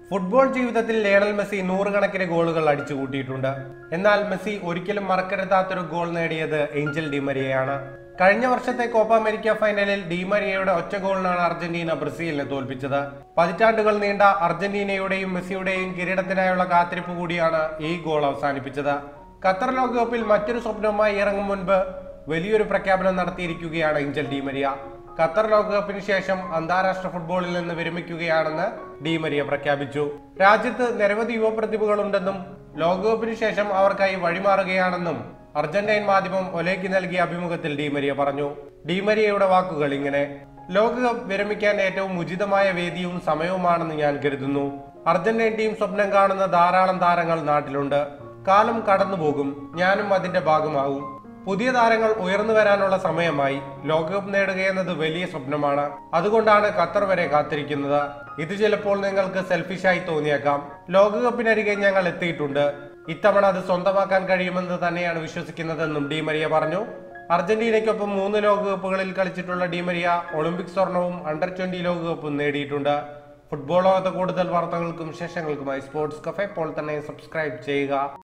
football ജീവിതത്തിൽ Lionel Messi നൂറുകണക്കിന് ഗോളുകൾ അടിച്ചു കൂട്ടിയിട്ടുണ്ട് എന്നാൽ മെസ്സി ഒരിക്കലും മറക്കരുതാത്തൊരു ഗോൾ നേടിയത് ഏഞ്ചൽ ഡിമരിയയാണ് കഴിഞ്ഞ വർഷത്തെ കോപ്പ അമേരിക്ക ഫൈനലിൽ ഡിമരിയയുടെ ഒറ്റ ഗോളിനാണ് അർജന്റീന ബ്രസീലിനെ തോൽപ്പിച്ചത് പതിറ്റാണ്ടുകൾ നീണ്ട അർജന്റീനയുടെയും മെസ്സിയുടെയും കിരീടത്തിനായുള്ള കാത്തിരിപ്പ് കൂടിയാണ് ഈ ഗോൾ അവസാനിപ്പിച്ചത് ഖത്തർ ലോകകപ്പിൽ മറ്റൊരു സ്വപ്നവുമായി ഇറങ്ങും മുൻപ് വലിയൊരു പ്രഖ്യാപനം നടത്തിയിരിക്കുകയാണ് ഏഞ്ചൽ ഡിമരിയ ഖത്തർ ലോകകപ്പിന് ശേഷം അന്താരാഷ്ട്ര ഫുട്ബോളിൽ നിന്ന് വിരമിക്കുകയാണെന്ന് ഡിമരിയ പ്രഖ്യാപിച്ചു രാജ്യത്ത് നിരവധി യുവപ്രതിഭകളുണ്ടെന്നും ലോകകപ്പിന് ശേഷം അവർക്കായി വഴിമാറുകയാണെന്നും അർജന്റൈൻ മാധ്യമം ഒലേക്ക് നൽകിയ അഭിമുഖത്തിൽ ഡിമരിയ പറഞ്ഞു ഡിമരിയയുടെ വാക്കുകൾ ഇങ്ങനെ ലോകകപ്പ് വിരമിക്കാൻ ഏറ്റവും ഉചിതമായ വേദിയും സമയവുമാണെന്ന് ഞാൻ കരുതുന്നു അർജന്റീൻ ടീം സ്വപ്നം കാണുന്ന ധാരാളം താരങ്ങൾ നാട്ടിലുണ്ട് കാലം കടന്നുപോകും ഞാനും അതിന്റെ ഭാഗമാവും പുതിയ താരങ്ങൾ ഉയർന്നു വരാനുള്ള സമയമായി ലോകകപ്പ് നേടുകയെന്നത് വലിയ സ്വപ്നമാണ് അതുകൊണ്ടാണ് ഖത്തർ വരെ കാത്തിരിക്കുന്നത് ഇത് ചിലപ്പോൾ നിങ്ങൾക്ക് സെൽഫിഷായി തോന്നിയേക്കാം ലോകകപ്പിനരികെ ഞങ്ങൾ എത്തിയിട്ടുണ്ട് ഇത്തവണ അത് സ്വന്തമാക്കാൻ കഴിയുമെന്ന് തന്നെയാണ് വിശ്വസിക്കുന്നതെന്നും ഡിമരിയ പറഞ്ഞു അർജന്റീനയ്ക്കൊപ്പം മൂന്ന് ലോകകപ്പുകളിൽ കളിച്ചിട്ടുള്ള ഡിമരിയ ഒളിമ്പിക് സ്വർണവും അണ്ടർ ട്വന്റി ലോകകപ്പും നേടിയിട്ടുണ്ട് ഫുട്ബോൾ ലോകത്തെ കൂടുതൽ വാർത്തകൾക്കും വിശേഷങ്ങൾക്കുമായി സ്പോർട്സ് കഫേ ഇപ്പോൾ തന്നെ സബ്സ്ക്രൈബ് ചെയ്യുക